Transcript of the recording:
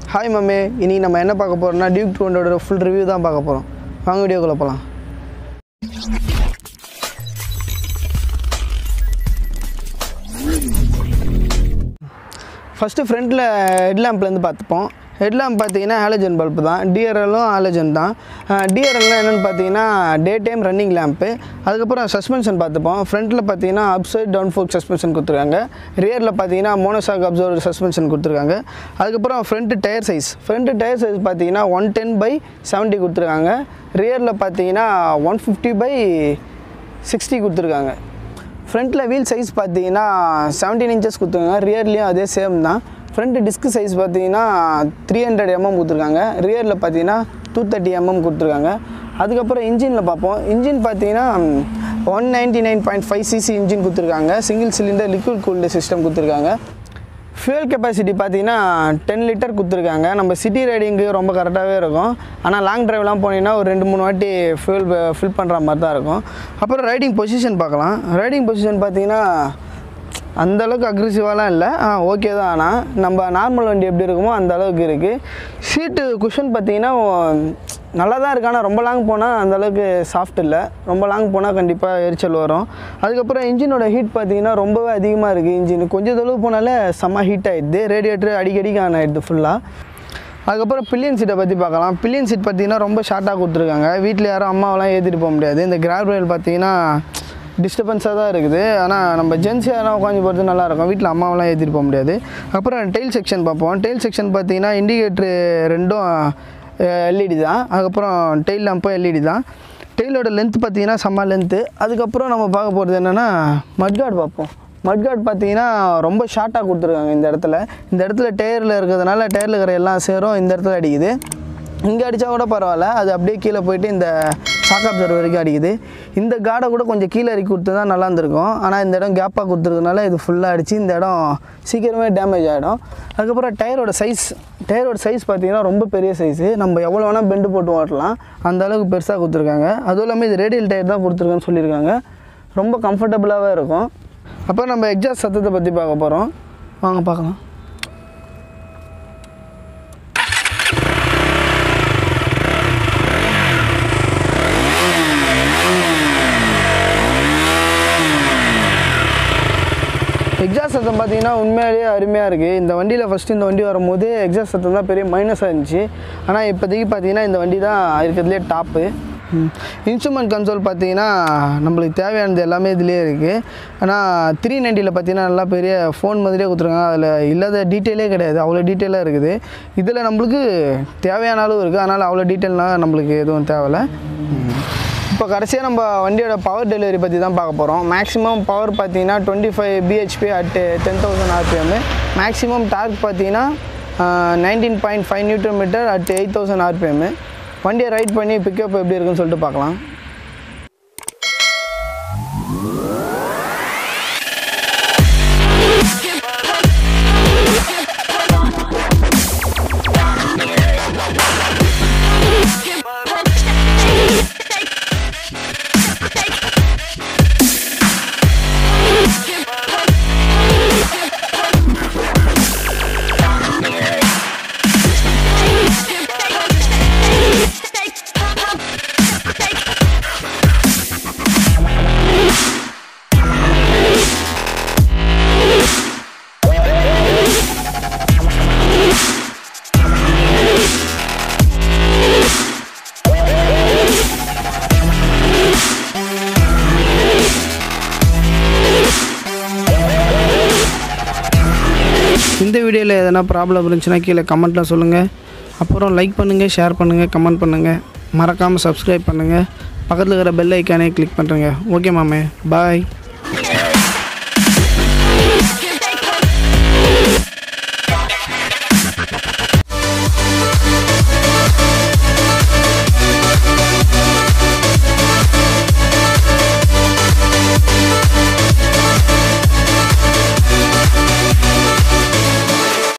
hi மம்மே இன்னைக்கு நம்ம என்ன பார்க்க போகிறோம்னா டியூக் டூ ஹண்ட்ரடோட ஃபுல் ரிவ்யூ தான் பார்க்க போகிறோம் வாங்க வீடியோக்குள்ளே போகலாம் ஃபஸ்ட்டு ஃப்ரண்ட்டில் ஹெட்லாம்ப்லேருந்து பார்த்துப்போம் ஹெட்லாம்ப் பார்த்தீங்கன்னா ஹாலஜன் பல்ப் தான் டிஆர்எல்லும் ஹாலஜன் தான் டிஆர்எல்னால் என்னென்னு பார்த்தீங்கன்னா டே டைம் ரன்னிங் லேம்ப்பு அதுக்கப்புறம் சஸ்பென்ஷன் பார்த்துப்போம் ஃப்ரண்ட்டில் பார்த்தீங்கன்னா அப்சைட் டவுன் ஃபோக் சஸ்பென்ஷன் கொடுத்துருக்காங்க ரியரில் பார்த்தீங்கன்னா மோனோசாக் அப்சர்வர் சஸ்பென்ஷன் கொடுத்துருக்காங்க அதுக்கப்புறம் front tyre size front tyre size பார்த்தீங்கன்னா ஒன் டென் பை செவன்ட்டி கொடுத்துருக்காங்க ரியரில் பார்த்தீங்கன்னா ஒன் ஃபிஃப்டி பை சிக்ஸ்டி கொடுத்துருக்காங்க ஃப்ரண்ட்டில் வீல் சைஸ் பார்த்தீங்கன்னா செவன்டீன் இன்ச்சஸ் கொடுத்துருக்காங்க ரியர்லேயும் அதே சேம் தான் ஃப்ரண்ட் டிஸ்க் சைஸ் பார்த்தீங்கன்னா த்ரீ ஹண்ட்ரட் எம்எம் கொடுத்துருக்காங்க ரியரில் பார்த்தீங்கன்னா டூ தேர்ட்டி எம்எம் கொடுத்துருக்காங்க அதுக்கப்புறம் இன்ஜினில் பார்ப்போம் இன்ஜின் பார்த்தீங்கன்னா one ninety nine point five CC engine கொடுத்துருக்காங்க single cylinder liquid cooled system கொடுத்துருக்காங்க ஃபியூல் கெப்பாசிட்டி பார்த்தீங்கன்னா டென் லிட்டர் கொடுத்துருக்காங்க நம்ம சிட்டி ரைடிங்க்கு ரொம்ப கரெக்டாகவே இருக்கும் ஆனால் லாங் டிரைவ்லாம் போனீங்கன்னா ஒரு ரெண்டு மூணு வாட்டி ஃபியூல் ஃபில் பண்ணுற மாதிரி தான் இருக்கும் அப்புறம் ரைடிங் பொசிஷன் பார்க்கலாம் ரைடிங் பொசிஷன் பார்த்தீங்கன்னா அந்த அளவுக்கு அக்ரெசிவாலாம் இல்லை ஆ ஓகே தான் ஆனால் நம்ம நார்மல் வண்டி எப்படி இருக்குமோ அந்த அளவுக்கு இருக்குது சீட்டு குஷன் பார்த்தீங்கன்னா நல்லா தான் இருக்கு ஆனால் ரொம்ப லாங் போனால் அந்த அளவுக்கு சாஃப்ட் இல்லை ரொம்ப லாங் போனால் கண்டிப்பாக எரிச்சல் வரும் அதுக்கப்புறம் இன்ஜினோட ஹீட் பார்த்தீங்கன்னா ரொம்பவே அதிகமாக இருக்குது இன்ஜின் கொஞ்சம் தொலைவு போனாலே செம்ம ஹீட் ஆகிடுது ரேடியேட்டர் அடிக்கடிக்கு ஆன் ஆகிடுது ஃபுல்லாக அதுக்கப்புறம் பில்லியன் சீட்டை பற்றி பார்க்கலாம் பில்லியன் சீட் பார்த்தீங்கன்னா ரொம்ப ஷார்ட்டாக கொடுத்துருக்காங்க வீட்டில் யாரும் அம்மாவெல்லாம் ஏற்றிட்டு போக முடியாது இந்த கிராப் ரயில் பார்த்தீங்கன்னா டிஸ்டர்பன்ஸாக தான் இருக்குது ஆனால் நம்ம ஜென்ஸ் யாரும் உட்காந்து போகிறது நல்லாயிருக்கும் வீட்டில் அம்மாவெல்லாம் ஏற்றிட்டு போக முடியாது அப்புறம் டெயில் செக்ஷன் பார்ப்போம் டெயில் செக்ஷன் பார்த்தீங்கன்னா இண்டிகேட்ரு ரெண்டும் எல்இடி தான் அதுக்கப்புறம் டெயில் லேம்பும் எல்இடி தான் டெயிலோட லென்த் பார்த்தீங்கன்னா செம்ம லென்த்து அதுக்கப்புறம் நம்ம பார்க்க போகிறது என்னென்னா மட்கார்டு பார்ப்போம் மட்கார்டு பார்த்தீங்கன்னா ரொம்ப ஷார்ட்டாக கொடுத்துருக்காங்க இந்த இடத்துல இந்த இடத்துல டயரில் இருக்கிறதுனால டயரில் இருக்கிற எல்லாம் சேரும் இந்த இடத்துல அடிக்குது இங்கே அடித்தா கூட பரவாயில்ல அது அப்படியே கீழே போயிட்டு இந்த ஷாக் அப்சர்வர் வரைக்கும் அடிக்குது இந்த காடை கூட கொஞ்சம் கீழே இறக்கி கொடுத்து தான் நல்லா இருந்திருக்கும் ஆனால் இந்த இடம் கேப்பாக கொடுத்துருக்கனால இது ஃபுல்லாக அடித்து இந்த இடம் சீக்கிரமே டேமேஜ் ஆகிடும் அதுக்கப்புறம் டயரோட சைஸ் டயரோட சைஸ் பார்த்தீங்கன்னா ரொம்ப பெரிய சைஸு நம்ம எவ்வளோ வேணால் பெண்டு போட்டு ஓட்டலாம் அந்த அளவுக்கு பெருசாக கொடுத்துருக்காங்க அதுவும் இல்லாமல் இது ரேடியல் டயர் தான் கொடுத்துருக்கேன்னு சொல்லியிருக்காங்க ரொம்ப கம்ஃபர்டபுளாகவே இருக்கும் அப்போ நம்ம எக்ஸாஸ்ட் சத்தத்தை பற்றி பார்க்க போகிறோம் வாங்க பார்க்கலாம் எக்ஸாஸ்ட் சத்தம் பார்த்தீங்கன்னா உண்மையிலேயே அருமையாக இருக்குது இந்த வண்டியில் ஃபஸ்ட்டு இந்த வண்டி வரும்போது எக்ஸாஸ்ட் சத்தம் தான் பெரிய மைனஸாக இருந்துச்சு ஆனால் இப்போதைக்கு பார்த்தீங்கன்னா இந்த வண்டி தான் இருக்கிறதுலே டாப்பு இன்ஸ்ட்ருமெண்ட் கன்சோல் பார்த்தீங்கன்னா நம்மளுக்கு தேவையானது எல்லாமே இதுலேயே இருக்குது ஆனால் த்ரீ நைன்ட்டியில் பார்த்தீங்கன்னா நல்லா பெரிய ஃபோன் மாதிரியே கொடுத்துருக்காங்க அதில் இல்லாத டீட்டெயிலே கிடையாது அவ்வளோ டீட்டெயிலாக இருக்குது இதில் நம்மளுக்கு தேவையான அளவு இருக்குது அதனால் அவ்வளோ டீட்டெயில்னால் நம்மளுக்கு எதுவும் தேவையில்லை இப்போ கடைசியாக நம்ம வண்டியோட பவர் டெலிவரி பற்றி தான் பார்க்க போகிறோம் மேக்ஸிமம் பவர் பார்த்தீங்கன்னா twenty five BHP at ten thousand RPM maximum torque பார்த்தீங்கன்னா nineteen point five newton metre at eight thousand RPM வண்டியை ரைட் பண்ணி பிக்கப் எப்படி இருக்குன்னு சொல்லிட்டு பார்க்கலாம் இந்த வீடியோவில் எதனா ப்ராப்ளம் இருந்துச்சுன்னா கீழே கமெண்ட்டில் சொல்லுங்கள் அப்புறம் லைக் பண்ணுங்கள் ஷேர் பண்ணுங்கள் கமெண்ட் பண்ணுங்கள் மறக்காமல் சப்ஸ்கிரைப் பண்ணுங்கள் பக்கத்தில் இருக்கிற பெல் ஐக்கானே கிளிக் பண்ணுறேங்க ஓகே மாமே பாய்